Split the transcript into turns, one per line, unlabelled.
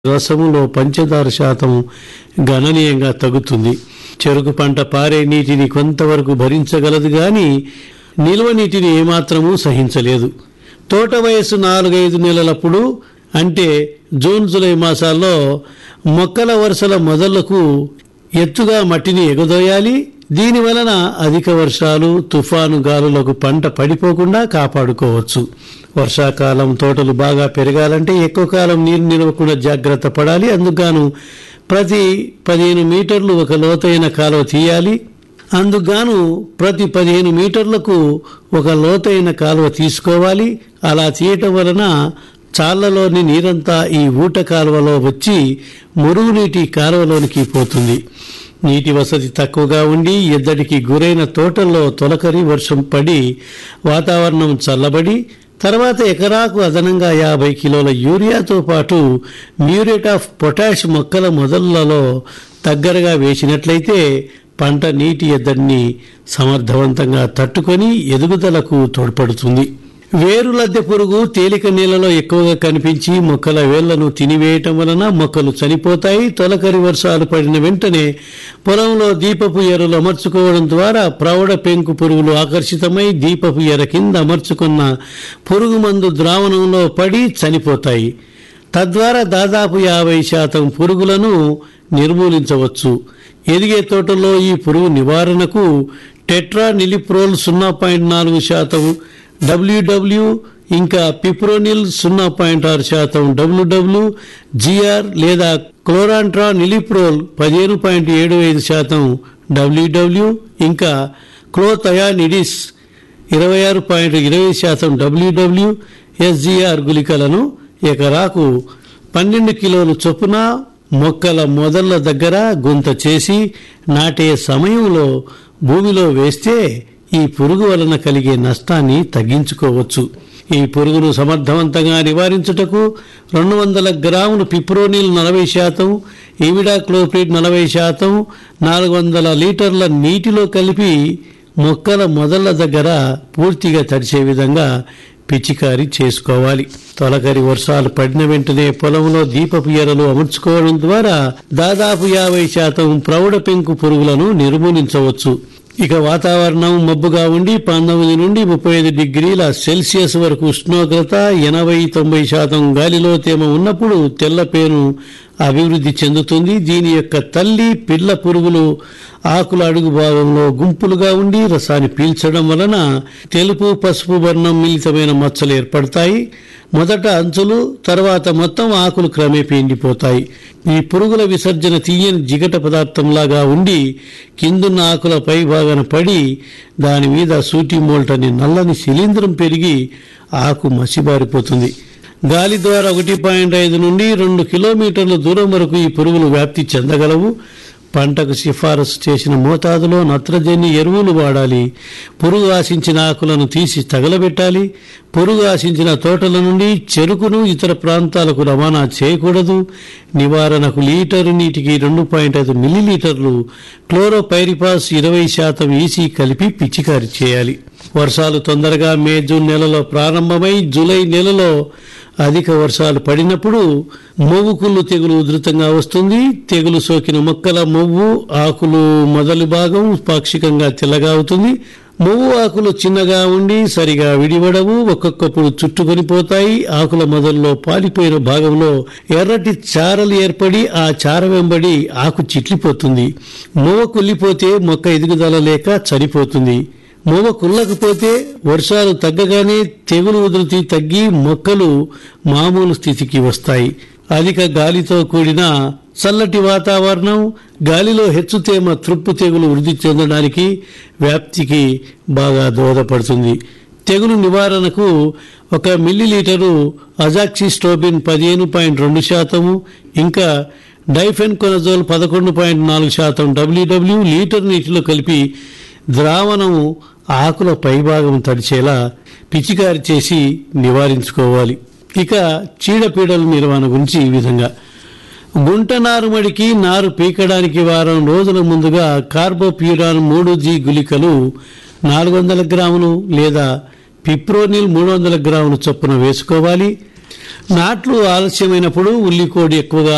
రసములో పంచదార శాతం గణనీయంగా తగ్గుతుంది చెరుకు పంట పారే నీటిని కొంతవరకు భరించగలదు గాని నిల్వ నీటిని ఏమాత్రమూ సహించలేదు తోట వయసు నాలుగైదు నెలలప్పుడు అంటే జూన్ జూలై మాసాల్లో మొక్కల వరుసల మొదళ్లకు ఎత్తుగా మట్టిని ఎగదోయాలి దీని వలన అధిక వర్షాలు తుఫాను గాలులకు పంట పడిపోకుండా కాపాడుకోవచ్చు వర్షాకాలం తోటలు బాగా పెరగాలంటే ఎక్కువ కాలం నీరు నిలవకుండా జాగ్రత్త పడాలి అందుకుగాను ప్రతి పదిహేను మీటర్లు ఒక లోతైన కాలువ తీయాలి అందుకుగాను ప్రతి పదిహేను మీటర్లకు ఒక లోతైన కాలువ తీసుకోవాలి అలా తీయటం వలన చాళ్లలోని నీరంతా ఈ ఊట కాలువలో వచ్చి మురుగునీటి కాలువలోనికి పోతుంది నీటి వసతి తక్కువగా ఉండి ఎద్దడికి గురైన తోటల్లో తొలకరి వర్షం పడి వాతావరణం చల్లబడి తర్వాత ఎకరాకు అదనంగా యాభై కిలోల యూరియాతో పాటు మ్యూరేట్ ఆఫ్ పొటాష్ మొక్కల మొదళ్లలో దగ్గరగా వేసినట్లయితే పంట నీటి ఎద్దడిని సమర్థవంతంగా తట్టుకొని ఎదుగుదలకు తోడ్పడుతుంది వేరు లద్దె పురుగు తేలిక నీళ్లలో ఎక్కువగా కనిపించి మొక్కల వేళ్లను తినివేయటం వలన మొక్కలు చనిపోతాయి తొలకరి వర్షాలు పడిన వెంటనే పొలంలో దీపపు ఎరలు అమర్చుకోవడం ద్వారా ప్రౌఢ పెంకు పురుగులు ఆకర్షితమై దీపపు ఎర కింద అమర్చుకున్న పురుగు మందు ద్రావణంలో పడి చనిపోతాయి తద్వారా దాదాపు యాభై శాతం పురుగులను నిర్మూలించవచ్చు ఎదిగే తోటలో ఈ పురుగు నివారణకు టెట్రా నిలిప్రోల్ సున్నా పాయింట్ నాలుగు శాతం డబ్ల్యూడబ్ల్యూ ఇంకా పిప్రోనిల్ సున్నా పాయింట్ ఆరు శాతం డబ్ల్యూడబ్ల్యూ జిఆర్ లేదా క్లోరాంట్రా నిలిప్రోల్ పదిహేను పాయింట్ ఏడు ఐదు శాతం డబ్ల్యూడబ్ల్యూ ఇంకా క్లోథయానిడిస్ ఇరవై ఆరు పాయింట్ ఇరవై శాతం డబ్ల్యూడబ్ల్యూ ఎస్జిఆర్ గుళికలను ఎకరాకు పన్నెండు కిలోలు చొప్పున మొక్కల మొదళ్ల దగ్గర గుంత చేసి నాటే సమయంలో భూమిలో వేస్తే ఈ పురుగు వలన కలిగే నష్టాన్ని తగ్గించుకోవచ్చు ఈ పురుగును సమర్థవంతంగా నివారించుటకు రెండు వందల గ్రాములు పిప్రోనిల్ నలభై శాతం ఈవిడాక్లోప్రిడ్ నలభై శాతం నాలుగు వందల లీటర్ల నీటిలో కలిపి మొక్కల మొదళ్ల దగ్గర పూర్తిగా తడిసే విధంగా పిచికారీ చేసుకోవాలి తొలకరి వర్షాలు పడిన వెంటనే పొలంలో దీపపు ఎరలు అమర్చుకోవడం ద్వారా దాదాపు యాభై శాతం ప్రౌఢ పెంకు పురుగులను నిర్మూలించవచ్చు ఇక వాతావరణం మబ్బుగా ఉండి పంతొమ్మిది నుండి ముప్పై ఐదు డిగ్రీల సెల్సియస్ వరకు ఉష్ణోగ్రత ఎనభై తొంభై శాతం గాలిలో తేమ ఉన్నప్పుడు తెల్లపేను అభివృద్ధి చెందుతుంది దీని యొక్క తల్లి పిల్ల పురుగులు ఆకుల అడుగు భాగంలో గుంపులుగా ఉండి రసాన్ని పీల్చడం వలన తెలుపు పసుపు వర్ణం మిళితమైన మచ్చలు ఏర్పడతాయి మొదట అంచులు తర్వాత మొత్తం ఆకులు క్రమేపీ ఎండిపోతాయి ఈ పురుగుల విసర్జన తీయని జిగట పదార్థంలాగా ఉండి కిందున్న ఆకుల పై భాగాన పడి దాని మీద సూటి మోల్టని నల్లని శిలీంధ్రం పెరిగి ఆకు మసిబారిపోతుంది గాలి ద్వారా ఒకటి పాయింట్ ఐదు నుండి రెండు కిలోమీటర్ల దూరం వరకు ఈ పురుగులు వ్యాప్తి చెందగలవు పంటకు సిఫారసు చేసిన మోతాదులో నత్రజని ఎరువులు వాడాలి పురుగు ఆశించిన ఆకులను తీసి తగలబెట్టాలి పురుగు ఆశించిన తోటల నుండి చెరుకును ఇతర ప్రాంతాలకు రవాణా చేయకూడదు నివారణకు లీటరు నీటికి రెండు పాయింట్ ఐదు మిల్లీలీటర్లు క్లోరోపైరిపాస్ ఇరవై శాతం ఈసీ కలిపి పిచికారి చేయాలి వర్షాలు తొందరగా మే జూన్ నెలలో ప్రారంభమై జూలై నెలలో అధిక వర్షాలు పడినప్పుడు మొవ్వు కుళ్ళు తెగులు ఉధృతంగా వస్తుంది తెగులు సోకిన మొక్కల మొవ్వు ఆకులు మొదలు భాగం పాక్షికంగా తెల్లగా అవుతుంది మొవ్వు ఆకులు చిన్నగా ఉండి సరిగా విడివడవు ఒక్కొక్కప్పుడు చుట్టుకొని పోతాయి ఆకుల మొదల్లో పాలిపోయిన భాగంలో ఎర్రటి చారలు ఏర్పడి ఆ చార వెంబడి ఆకు చిట్లిపోతుంది మొవ్వ కుళ్ళిపోతే మొక్క ఎదుగుదల లేక చనిపోతుంది మూవ కుళ్ళకపోతే వర్షాలు తగ్గగానే తెగులు ఉధృతి తగ్గి మొక్కలు మామూలు స్థితికి వస్తాయి అధిక గాలితో కూడిన చల్లటి వాతావరణం గాలిలో హెచ్చు తేమ తృప్పు తెగులు వృద్ధి చెందడానికి వ్యాప్తికి బాగా దోహదపడుతుంది తెగులు నివారణకు ఒక మిల్లీలీటరు అజాక్సిస్టోబిన్ పదిహేను పాయింట్ రెండు శాతము ఇంకా డైఫెన్ కొనజోల్ పదకొండు పాయింట్ నాలుగు శాతం డబ్ల్యూడబ్ల్యూ లీటర్ నీటిలో కలిపి ద్రావణం ఆకుల పైభాగం తడిచేలా పిచికారి చేసి నివారించుకోవాలి ఇక చీడపీడల నిర్వహణ గురించి ఈ విధంగా గుంట నారుమడికి నారు పీకడానికి వారం రోజుల ముందుగా కార్బోప్యూరాన్ మూడు జీ గుళికలు నాలుగు వందల గ్రాములు లేదా పిప్రోనిల్ మూడు వందల గ్రాములు చొప్పున వేసుకోవాలి నాట్లు ఆలస్యమైనప్పుడు ఉల్లికోడి ఎక్కువగా